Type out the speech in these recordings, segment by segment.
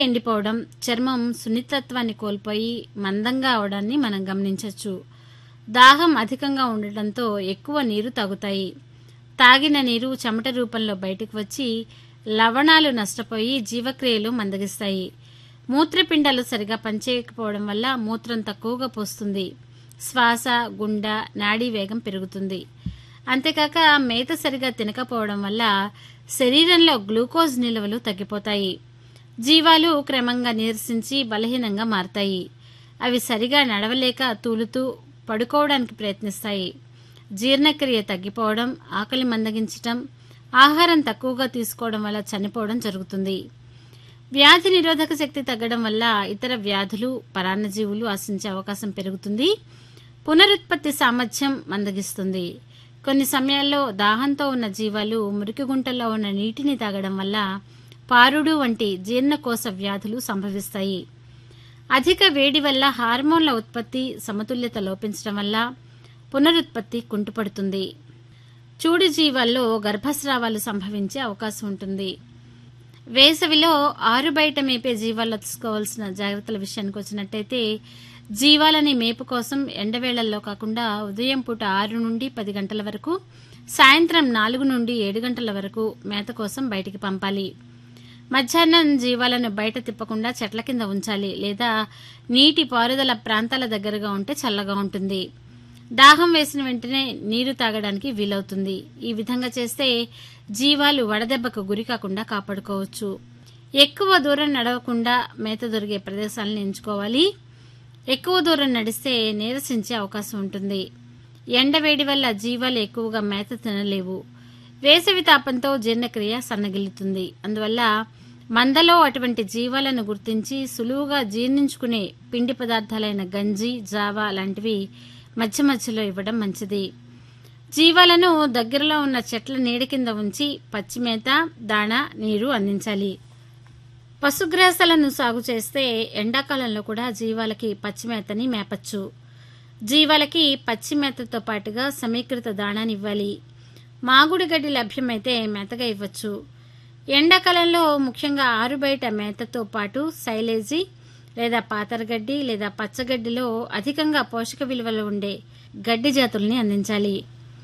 ఎండిపోవడం చర్మం సున్నితత్వాన్ని కోల్పోయి మందంగా అవడాన్ని మనం గమనించవచ్చు దాహం అధికంగా ఉండటంతో ఎక్కువ నీరు తాగుతాయి తాగిన నీరు చెమట రూపంలో బయటకు వచ్చి లవణాలు నష్టపోయి జీవక్రియలు మందగిస్తాయి మూత్రపిండాలు సరిగా పనిచేయకపోవడం వల్ల మూత్రం తక్కువగా పోస్తుంది శ్వాస గుండ నాడీ వేగం పెరుగుతుంది అంతేకాక మేత సరిగా తినకపోవడం వల్ల శరీరంలో గ్లూకోజ్ నిల్వలు తగ్గిపోతాయి జీవాలు క్రమంగా నీరసించి బలహీనంగా మారతాయి అవి సరిగా నడవలేక తూలుతూ పడుకోవడానికి ప్రయత్నిస్తాయి జీర్ణక్రియ తగ్గిపోవడం ఆకలి మందగించటం ఆహారం తక్కువగా తీసుకోవడం వల్ల చనిపోవడం జరుగుతుంది వ్యాధి నిరోధక శక్తి తగ్గడం వల్ల ఇతర వ్యాధులు పరాన్నజీవులు ఆశించే అవకాశం పెరుగుతుంది పునరుత్పత్తి సామర్థ్యం మందగిస్తుంది కొన్ని సమయాల్లో దాహంతో ఉన్న జీవాలు మురికి గుంటల్లో ఉన్న నీటిని తాగడం వల్ల పారుడు వంటి జీర్ణకోశ వ్యాధులు సంభవిస్తాయి అధిక వేడి వల్ల హార్మోన్ల ఉత్పత్తి సమతుల్యత లోపించడం వల్ల పునరుత్పత్తి కుంటుపడుతుంది చూడు జీవాల్లో గర్భస్రావాలు సంభవించే అవకాశం ఉంటుంది వేసవిలో ఆరు బయట మేపే జీవాల్లో తీసుకోవాల్సిన జాగ్రత్తల విషయానికి వచ్చినట్టయితే జీవాలని మేపు కోసం ఎండవేళల్లో కాకుండా ఉదయం పూట ఆరు నుండి పది గంటల వరకు సాయంత్రం నాలుగు నుండి ఏడు గంటల వరకు మేత కోసం బయటికి పంపాలి మధ్యాహ్నం జీవాలను బయట తిప్పకుండా చెట్ల కింద ఉంచాలి లేదా నీటి పారుదల ప్రాంతాల దగ్గరగా ఉంటే చల్లగా ఉంటుంది దాహం వేసిన వెంటనే నీరు తాగడానికి వీలవుతుంది ఈ విధంగా చేస్తే జీవాలు వడదెబ్బకు గురి కాకుండా కాపాడుకోవచ్చు ఎక్కువ దూరం నడవకుండా మేత దొరికే ప్రదేశాలను ఎంచుకోవాలి ఎక్కువ దూరం నడిస్తే నీరసించే అవకాశం ఉంటుంది ఎండవేడి వల్ల జీవాలు ఎక్కువగా మేత తినలేవు వేసవి తాపంతో జీర్ణక్రియ సన్నగిల్లుతుంది అందువల్ల మందలో అటువంటి జీవాలను గుర్తించి సులువుగా జీర్ణించుకునే పిండి పదార్థాలైన గంజి జావా లాంటివి మధ్య మధ్యలో ఇవ్వడం మంచిది జీవాలను దగ్గరలో ఉన్న చెట్ల నీడ కింద ఉంచి పచ్చిమేత దాణ నీరు అందించాలి పశుగ్రాసాలను సాగు చేస్తే ఎండాకాలంలో కూడా జీవాలకి పచ్చిమేతని మేపచ్చు జీవాలకి పచ్చిమేతతో పాటుగా సమీకృత దాణాన్ని ఇవ్వాలి మాగుడి గడ్డి లభ్యమైతే మేతగా ఇవ్వచ్చు ఎండాకాలంలో ముఖ్యంగా ఆరుబయట మేతతో పాటు సైలేజీ లేదా పాతరగడ్డి లేదా పచ్చగడ్డిలో అధికంగా పోషక విలువలు ఉండే గడ్డి జాతుల్ని అందించాలి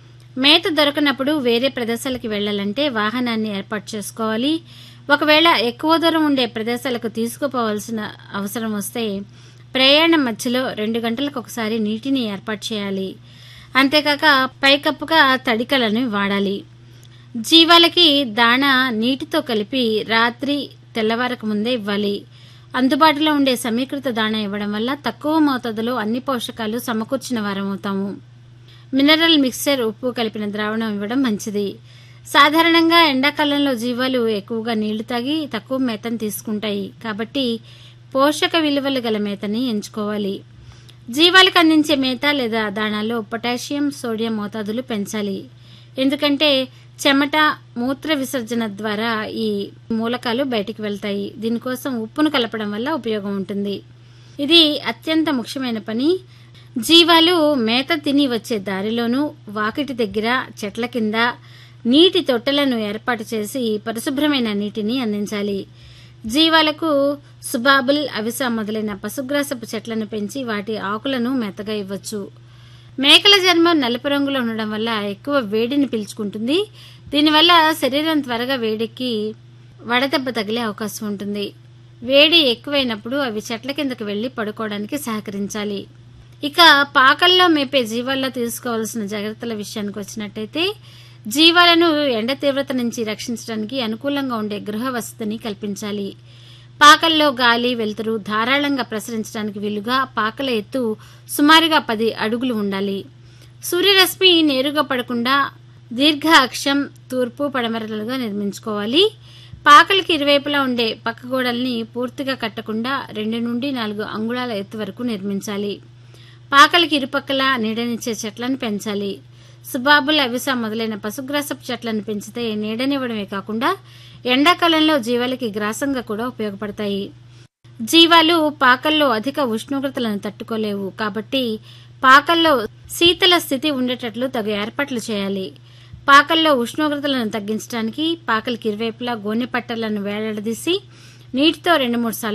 మేత దొరకనప్పుడు వేరే ప్రదేశాలకు వెళ్లాలంటే వాహనాన్ని ఏర్పాటు చేసుకోవాలి ఒకవేళ ఎక్కువ దూరం ఉండే ప్రదేశాలకు తీసుకుపోవాల్సిన అవసరం వస్తే ప్రయాణం మధ్యలో రెండు గంటలకు ఒకసారి నీటిని ఏర్పాటు చేయాలి అంతేకాక పైకప్పుగా తడికలను వాడాలి జీవాలకి దాణ నీటితో కలిపి రాత్రి తెల్లవారకు ముందే ఇవ్వాలి అందుబాటులో ఉండే సమీకృత దాణ ఇవ్వడం వల్ల తక్కువ మోతాదులో అన్ని పోషకాలు సమకూర్చిన వారం అవుతాము మినరల్ మిక్స్చర్ ఉప్పు కలిపిన ద్రావణం ఇవ్వడం మంచిది సాధారణంగా ఎండాకాలంలో జీవాలు ఎక్కువగా నీళ్లు తాగి తక్కువ మేతను తీసుకుంటాయి కాబట్టి పోషక విలువలు గల మేతని ఎంచుకోవాలి జీవాలకు అందించే మేత లేదా దాణాలో పొటాషియం సోడియం మోతాదులు పెంచాలి ఎందుకంటే చెమట మూత్ర విసర్జన ద్వారా ఈ మూలకాలు బయటికి వెళ్తాయి దీనికోసం ఉప్పును కలపడం వల్ల ఉపయోగం ఉంటుంది ఇది అత్యంత ముఖ్యమైన పని జీవాలు మేత తిని వచ్చే దారిలోనూ వాకిటి దగ్గర చెట్ల కింద నీటి తొట్టెలను ఏర్పాటు చేసి పరిశుభ్రమైన నీటిని అందించాలి జీవాలకు సుబాబుల్ అవిస మొదలైన పశుగ్రాసపు చెట్లను పెంచి వాటి ఆకులను మెత్తగా ఇవ్వచ్చు మేకల చర్మం నలుపు రంగులో ఉండడం వల్ల ఎక్కువ వేడిని పీల్చుకుంటుంది దీనివల్ల శరీరం త్వరగా వేడెక్కి వడదెబ్బ తగిలే అవకాశం ఉంటుంది వేడి ఎక్కువైనప్పుడు అవి చెట్ల కిందకు వెళ్లి పడుకోవడానికి సహకరించాలి ఇక పాకల్లో మేపే జీవాల్లో తీసుకోవాల్సిన జాగ్రత్తల విషయానికి వచ్చినట్టయితే జీవాలను ఎండ తీవ్రత నుంచి రక్షించడానికి అనుకూలంగా ఉండే గృహ వసతిని కల్పించాలి పాకల్లో గాలి వెలుతురు ధారాళంగా ప్రసరించడానికి వీలుగా పాకల ఎత్తు సుమారుగా పది అడుగులు ఉండాలి సూర్యరశ్మి నేరుగా పడకుండా దీర్ఘ అక్షం తూర్పు పడమరలుగా నిర్మించుకోవాలి పాకలకి ఇరువైపులా ఉండే పక్క గోడల్ని పూర్తిగా కట్టకుండా రెండు నుండి నాలుగు అంగుళాల ఎత్తు వరకు నిర్మించాలి పాకలకి ఇరుపక్కల నీడనిచ్చే చెట్లను పెంచాలి సుబాబుల్ అవిస మొదలైన పశుగ్రాసపు చెట్లను పెంచితే నీడనివ్వడమే కాకుండా ఎండాకాలంలో జీవాలకి గ్రాసంగా కూడా ఉపయోగపడతాయి జీవాలు పాకల్లో అధిక ఉష్ణోగ్రతలను తట్టుకోలేవు కాబట్టి పాకల్లో శీతల స్థితి ఉండేటట్లు తగు ఏర్పాట్లు చేయాలి పాకల్లో ఉష్ణోగ్రతలను తగ్గించడానికి పాకలకి ఇరువైపులా గోనె పట్టలను వేలాడదీసి నీటితో రెండు మూడు సార్లు